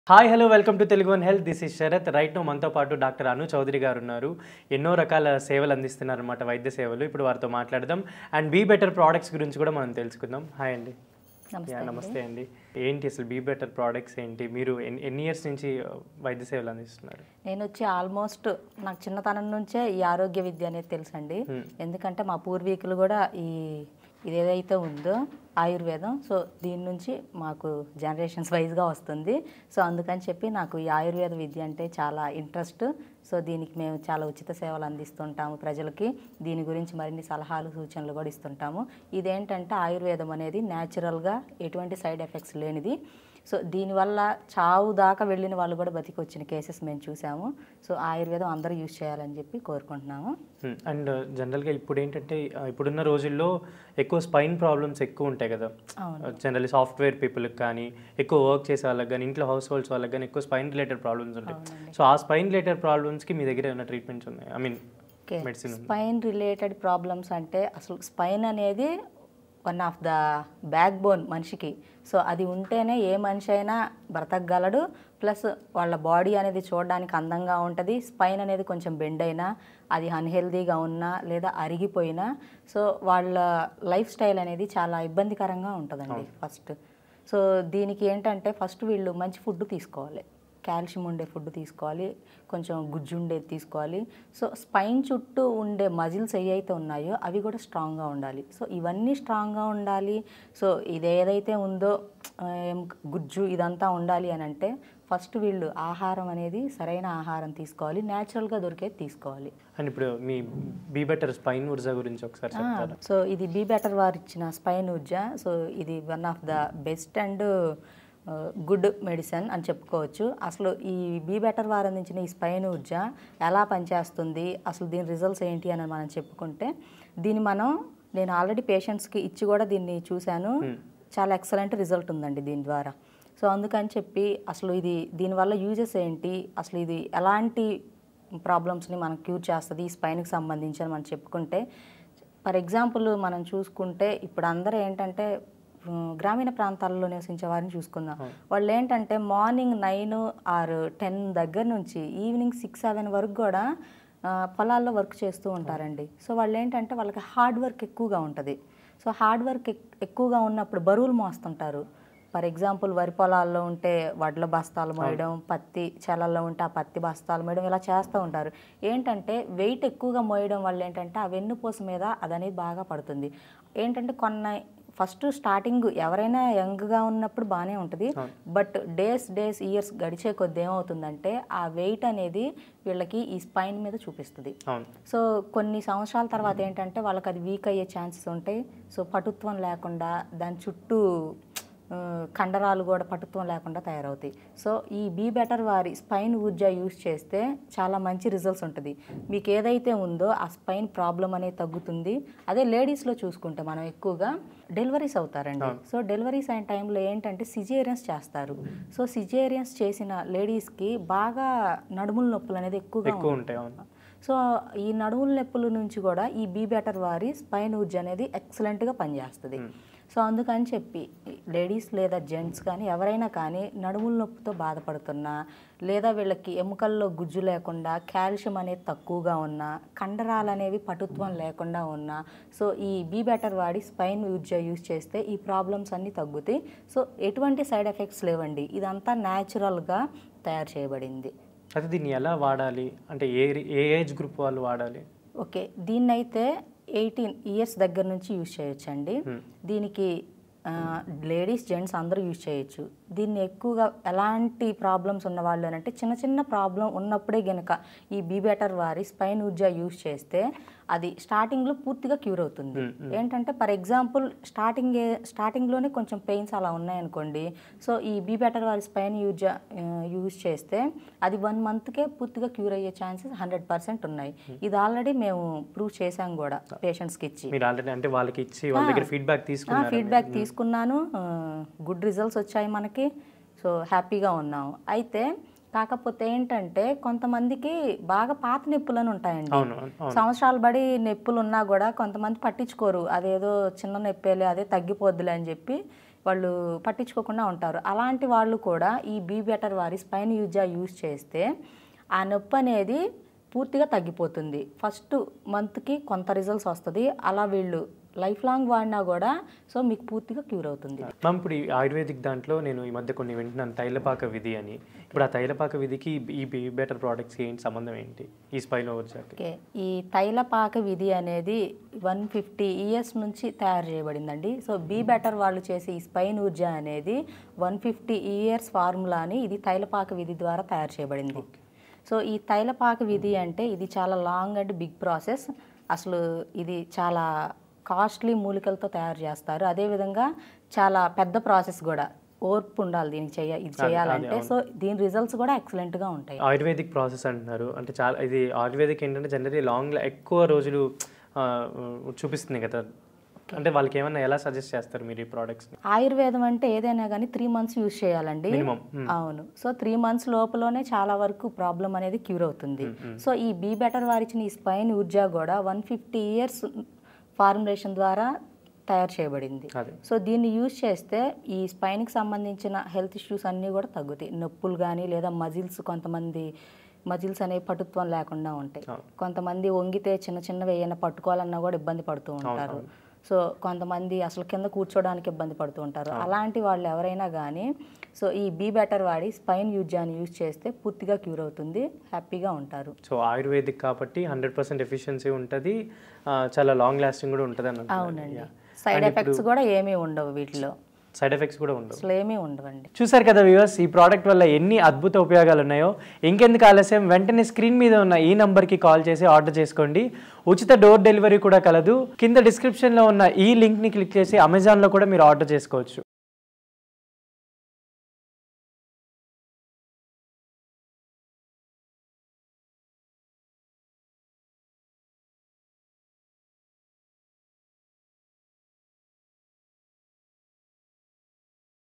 Hi hello welcome to Telugu one health this is Sharath right now మనతో పాటు doctor అను చౌదరి గారు ఉన్నారు ఎన్నో రకాల సేవలు అందిస్తున్నారు అనమాట వైద్య సేవలు ఇప్పుడు వారితో మాట్లాడదాం అండ్ బీ బెటర్ ప్రోడక్ట్స్ గురించి కూడా మనం తెలుసుకుందాం హాయ్ అండి నమస్తే యా, అండి. నమస్తే అండి ఏంటి అసలు బీ బెటర్ ప్రోడక్ట్స్ ఏంటి మీరు ఎన్ని ఎన్ని ఇయర్స్ నుంచి uh, వైద్య సేవలు అందిస్తున్నారు నేను వచ్చి ఆల్మోస్ట్ నాకు చిన్నతనం నుంచే ఈ ఆరోగ్య విద్య అనేది తెలుసండి Hmm. ఎందుకంటే మా పూర్వీకులు కూడా ఈ ఇది ఏదైతే ఉందో ఆయుర్వేదం సో దీని నుంచి మాకు జనరేషన్స్ వైజ్గా వస్తుంది సో అందుకని చెప్పి నాకు ఈ ఆయుర్వేద విద్య అంటే చాలా ఇంట్రెస్ట్ సో దీనికి మేము చాలా ఉచిత సేవలు అందిస్తుంటాము ప్రజలకి దీని గురించి మరిన్ని సలహాలు సూచనలు కూడా ఇస్తుంటాము ఇదేంటంటే ఆయుర్వేదం అనేది న్యాచురల్గా ఎటువంటి సైడ్ ఎఫెక్ట్స్ లేనిది సో దీనివల్ల చావు దాకా వెళ్ళిన వాళ్ళు కూడా బతికి వచ్చిన కేసెస్ మేము చూసాము సో ఆయుర్వేదం అందరూ యూజ్ చేయాలని చెప్పి కోరుకుంటున్నాము అండ్ జనరల్గా ఇప్పుడు ఏంటంటే uh, ఇప్పుడున్న రోజుల్లో ఎక్కువ స్పైన్ ప్రాబ్లమ్స్ ఎక్కువ ఉంటాయి కదా అవును జనరల్లీ సాఫ్ట్వేర్ పీపుల్కి కానీ ఎక్కువ వర్క్ చేసే వాళ్ళకి కానీ ఇంట్లో హౌస్ హోల్డ్స్ వాళ్ళకి కానీ ఎక్కువ స్పైన్ రిలేటెడ్ ప్రాబ్లమ్స్ ఉంటాయి అవునండి. సో ఆ స్పైన్ రిలేటెడ్ ప్రాబ్లమ్స్కి మీ దగ్గర ఏమైనా ట్రీట్మెంట్స్ ఉన్నాయి ఐ మీన్ ఓకే మెడిసిన్ ఉంది స్పైన్ రిలేటెడ్ ప్రాబ్లమ్స్ అంటే అసలు స్పైన్ అనేది one of the backbone మనిషికి సో అది ఉంటేనే ఏ మనిషి అయినా బ్రతకగలడు ప్లస్ వాళ్ళ బాడీ అనేది చూడడానికి అందంగా ఉంటుంది స్పైన్ అనేది కొంచెం బెండ్ అయినా అది అన్హెల్దీగా ఉన్నా లేదా అరిగిపోయినా సో వాళ్ళ లైఫ్ స్టైల్ అనేది చాలా ఇబ్బందికరంగా ఉంటుందండి ఫస్ట్ సో దీనికి ఏంటంటే ఫస్ట్ వీళ్ళు మంచి ఫుడ్ తీసుకోవాలి కాల్షియం ఉండే ఫుడ్ తీసుకోవాలి కొంచెం గుజ్జు ఉండేది తీసుకోవాలి సో స్పైన్ చుట్టూ ఉండే మజిల్స్ ఏవైతే ఉన్నాయో అవి కూడా స్ట్రాంగ్గా ఉండాలి సో ఇవన్నీ స్ట్రాంగ్గా ఉండాలి సో ఇది ఏదైతే ఉందో ఆ, ఏం గుజ్జు ఇదంతా ఉండాలి అని అంటే ఫస్ట్ వీళ్ళు ఆహారం అనేది సరైన ఆహారం తీసుకోవాలి న్యాచురల్గా దొరికేది తీసుకోవాలి అండ్ ఇప్పుడు మీ బీ బెటర్ స్పైన్ ఊర్జా గురించి ఒకసారి చెప్తారా సో ఇది బీ బెటర్ వారు ఇచ్చిన స్పైన్ ఊర్జా సో ఇది one of the best and good medicine అని చెప్పుకోవచ్చు అసలు ఈ బీ బెటర్ వారు అందించిన ఈ స్పైన్ ఊర్జా ఎలా పనిచేస్తుంది అసలు దీని రిజల్ట్స్ ఏంటి అని మనం చెప్పుకుంటే దీన్ని మనం నేను ఆల్రెడీ పేషెంట్స్కి ఇచ్చి కూడా దీన్ని చూశాను చాలా ఎక్సలెంట్ రిజల్ట్ ఉందండి దీని ద్వారా సో అందుకని చెప్పి అసలు ఇది దీనివల్ల యూజెస్ ఏంటి అసలు ఇది ఎలాంటి ప్రాబ్లమ్స్ని మనం క్యూర్ చేస్తుంది ఈ స్పైన్కి సంబంధించి అని మనం చెప్పుకుంటే ఫర్ ఎగ్జాంపుల్ మనం చూసుకుంటే ఇప్పుడు అందరూ ఏంటంటే ఉమ్, గ్రామీణ ప్రాంతాల్లో నివసించే వారిని చూసుకుందాం వాళ్ళు ఏంటంటే మార్నింగ్ నైన్ ఆర్ టెన్ దగ్గర నుంచి ఈవినింగ్ సిక్స్ సెవెన్ వరకు కూడా ఆ, పొలాల్లో వర్క్ చేస్తూ ఉంటారండి సో వాళ్ళు ఏంటంటే వాళ్ళకి హార్డ్ వర్క్ ఎక్కువగా ఉంటుంది సో హార్డ్ వర్క్ ఎక్- ఎక్కువగా ఉన్నప్పుడు బరువులు మోస్తుంటారు ఫర్ ఎగ్జాంపుల్ వరి పొలాల్లో ఉంటే వడ్ల బస్తాలు మోయడం పత్తి చేలల్లో ఉంటే ఆ పత్తి బస్తాలు మోయడం ఇలా చేస్తూ ఉంటారు ఏంటంటే వెయిట్ ఎక్కువగా మోయడం వల్ల ఏంటంటే ఆ వెన్నుపూస మీద అదనేది బాగా పడుతుంది ఏంటంటే కొన్న ఫస్ట్ స్టార్టింగ్ ఎవరైనా యంగ్గా ఉన్నప్పుడు బాగానే ఉంటుంది బట్ డేస్ డేస్ ఇయర్స్ గడిచే కొద్ది ఏమవుతుందంటే ఆ వెయిట్ అనేది వీళ్ళకి ఈ స్పైన్ మీద చూపిస్తుంది అవును సో కొన్ని సంవత్సరాల తర్వాత ఏంటంటే వాళ్ళకి అది వీక్ అయ్యే ఛాన్సెస్ ఉంటాయి సో పటుత్వం లేకుండా దాని చుట్టూ ఆ, కండరాలు కూడా పటుత్వం లేకుండా తయారవుతాయి సో ఈ బీ బెటర్ వారి స్పైన్ ఊర్జా యూస్ చేస్తే చాలా మంచి రిజల్ట్స్ ఉంటుంది మీకు ఏదైతే ఉందో ఆ స్పైన్ ప్రాబ్లం అనేది తగ్గుతుంది అదే లేడీస్లో చూసుకుంటే మనం ఎక్కువగా డెలివరీస్ అవుతారండి సో డెలివరీస్ అయిన టైంలో ఏంటంటే సిజేరియన్స్ చేస్తారు సో సిజేరియన్స్ చేసిన లేడీస్కి బాగా నడుముల నొప్పులు అనేది ఎక్కువగా ఎక్కువ ఉంటాయి అవును సో ఈ నడుముల నొప్పుల నుంచి కూడా ఈ బీ బెటర్ వారి స్పైన్ ఊర్జ అనేది ఎక్సలెంట్గా పనిచేస్తుంది సో అందుకని చెప్పి లేడీస్ లేదా జెంట్స్ కానీ ఎవరైనా కానీ నడుముల నొప్పితో బాధపడుతున్నా లేదా వీళ్ళకి ఎముకల్లో గుజ్జు లేకుండా కాల్షియం అనేది తక్కువగా ఉన్నా కండరాలు అనేవి పటుత్వం లేకుండా ఉన్నా సో ఈ బీ బెటర్ వాడి స్పైన్ యూజ్ యూజ్ చేస్తే ఈ ప్రాబ్లమ్స్ అన్నీ తగ్గుతాయి సో ఎటువంటి సైడ్ ఎఫెక్ట్స్ లేవండి ఇదంతా న్యాచురల్గా తయారు చేయబడింది అయితే దీన్ని ఎలా వాడాలి అంటే ఏ ఏ ఏజ్ గ్రూప్ వాళ్ళు వాడాలి ఓకే దీన్నైతే ఎయిటీన్ ఇయర్స్ దగ్గర నుంచి యూజ్ చేయొచ్చండి దీనికి లేడీస్ జెంట్స్ అందరూ యూజ్ చేయొచ్చు దీన్ని ఎక్కువగా ఎలాంటి ప్రాబ్లమ్స్ ఉన్న వాళ్ళు అని అంటే చిన్న చిన్న ప్రాబ్లం ఉన్నప్పుడే గనక ఈ బీ బెటర్ వారి స్పైన్ ఊర్జా యూజ్ చేస్తే అది స్టార్టింగ్లో పూర్తిగా క్యూర్ అవుతుంది ఏంటంటే ఫర్ ఎగ్జాంపుల్ స్టార్టింగ్ స్టార్టింగ్లోనే కొంచెం పెయిన్స్ అలా ఉన్నాయనుకోండి సో ఈ బీ బెటర్ వారి స్పైన్ యూజ్ యూజ్ చేస్తే అది వన్ మంత్కే పూర్తిగా క్యూర్ అయ్యే ఛాన్సెస్ హండ్రెడ్ పర్సెంట్ ఉన్నాయి ఇది ఆల్రెడీ మేము ప్రూవ్ చేసాం కూడా పేషెంట్స్కి ఇచ్చి మీరు ఆల్రెడీ అంటే వాళ్ళకి ఇచ్చి వాళ్ళ దగ్గర ఫీడ్బ్యాక్ తీసుకున్నారు ఫీడ్బ్యాక్ తీసుకున్నాను గుడ్ రిజల్ట్స్ వచ్చాయి మనకి సో హ్యాపీగా ఉన్నాము అయితే కాకపోతే ఏంటంటే కొంతమందికి బాగా పాత నొప్పులని ఉంటాయండి అవును అవును సంవత్సరాలు బడి నొప్పులు ఉన్నా కూడా కొంతమంది పట్టించుకోరు అదేదో చిన్న నొప్పేలే అదే తగ్గిపోద్దులే అని చెప్పి వాళ్ళు పట్టించుకోకుండా ఉంటారు అలాంటి వాళ్ళు కూడా ఈ బీ బెటర్ వారి స్పైన్ యూజా యూజ్ చేస్తే ఆ నొప్పి అనేది పూర్తిగా తగ్గిపోతుంది ఫస్ట్ మంత్కి కొంత రిజల్ట్స్ వస్తుంది అలా వీళ్ళు లైఫ్ లాంగ్ వాడినా కూడా సో మీకు పూర్తిగా క్యూర్ అవుతుంది మ్యామ్ ఇప్పుడు ఈ ఆయుర్వేదిక్ దాంట్లో నేను ఈ మధ్య కొన్ని వింటున్నాను తైలపాక విధి అని ఇప్పుడు ఆ తైలపాక విధికి ఈ బీ బెటర్ ప్రోడక్ట్స్కి ఏంటి సంబంధం ఏంటి ఈ స్పైన్ ఓవర్చాకి ఓకే ఈ తైలపాక విధి అనేది వన్ ఫిఫ్టీ ఇయర్స్ నుంచి తయారు చేయబడిందండి సో బీ బెటర్ వాళ్ళు చేసే ఈ స్పైన్ ఊర్జా అనేది వన్ ఫిఫ్టీ ఇయర్స్ ఫార్ములాని ఇది తైలపాక విధి ద్వారా తయారు చేయబడింది సో ఈ తైలపాక విధి అంటే ఇది చాలా లాంగ్ అండ్ బిగ్ ప్రాసెస్ అసలు ఇది చాలా కాస్ట్లీ మూలికలతో తయారు చేస్తారు అదేవిధంగా చాలా పెద్ద ప్రాసెస్ కూడా ఓర్పు ఉండాలి దీనికి చేయ ఇది చేయాలంటే సో దీని రిజల్ట్స్ కూడా ఎక్సలెంట్గా ఉంటాయి ఆయుర్వేదిక్ ప్రాసెస్ అంటున్నారు అంటే చాలా ఇది ఆయుర్వేదిక్ ఏంటంటే జనరలీ లాంగ్ ఎక్కువ రోజులు ఆ, చూపిస్తుంది కదా అంటే వాళ్ళకి ఏమన్నా ఎలా సజెస్ట్ చేస్తారు మీరు ఈ ప్రోడక్ట్స్ ఆయుర్వేదం అంటే ఏదైనా కానీ త్రీ మంత్స్ యూజ్ చేయాలండి మినిమం అవును సో త్రీ మంత్స్ లోపలనే చాలా వరకు ప్రాబ్లం అనేది క్యూర్ అవుతుంది సో ఈ బీ బెటర్ వారిచ్చిన ఈ స్పైన్ ఊర్జా కూడా వన్ ఫిఫ్టీ ఇయర్స్ ఫార్ములేషన్ ద్వారా తయారు చేయబడింది అదే సో దీన్ని యూజ్ చేస్తే ఈ స్పైన్కి సంబంధించిన హెల్త్ ఇష్యూస్ అన్నీ కూడా తగ్గుతాయి నొప్పులు కానీ లేదా మజిల్స్ కొంతమంది మజిల్స్ అనేవి పటుత్వం లేకుండా ఉంటాయి అవును. కొంతమంది వంగితే చిన్న చిన్నవి ఏమైనా పట్టుకోవాలన్నా కూడా ఇబ్బంది పడుతూ ఉంటారు సో కొంతమంది అసలు కింద కూర్చోడానికి ఇబ్బంది పడుతూ ఉంటారు అలాంటి వాళ్ళు ఎవరైనా కానీ సో ఈ బీ బెటర్ వాడి స్పైన్ యూజ్ అని యూజ్ చేస్తే పూర్తిగా క్యూర్ అవుతుంది హ్యాపీగా ఉంటారు సో ఆయుర్వేదిక్ కాబట్టి హండ్రెడ్ పర్సెంట్ ఎఫిషియన్సీ ఉంటుంది ఆ, చాలా లాంగ్ లాస్టింగ్ కూడా ఉంటుంది అన్నట్టు అవునండి సైడ్ ఎఫెక్ట్స్ కూడా ఏమీ ఉండవు వీటిలో సైడ్ ఎఫెక్ట్స్ కూడా ఉండవు అసలు ఏమీ ఉండవండి చూసారు కదా వ్యూవర్స్ ఈ ప్రోడక్ట్ వల్ల ఎన్ని అద్భుత ఉపయోగాలు ఉన్నాయో ఇంకెందుకు ఆలస్యం వెంటనే స్క్రీన్ మీద ఉన్న ఈ నంబర్కి కాల్ చేసి ఆర్డర్ చేసుకోండి ఉచిత డోర్ డెలివరీ కూడా కలదు కింద డిస్క్రిప్షన్లో ఉన్న ఈ లింక్ని క్లిక్ చేసి అమెజాన్లో కూడా మీరు ఆర్డర్ చేసుకోవచ్చు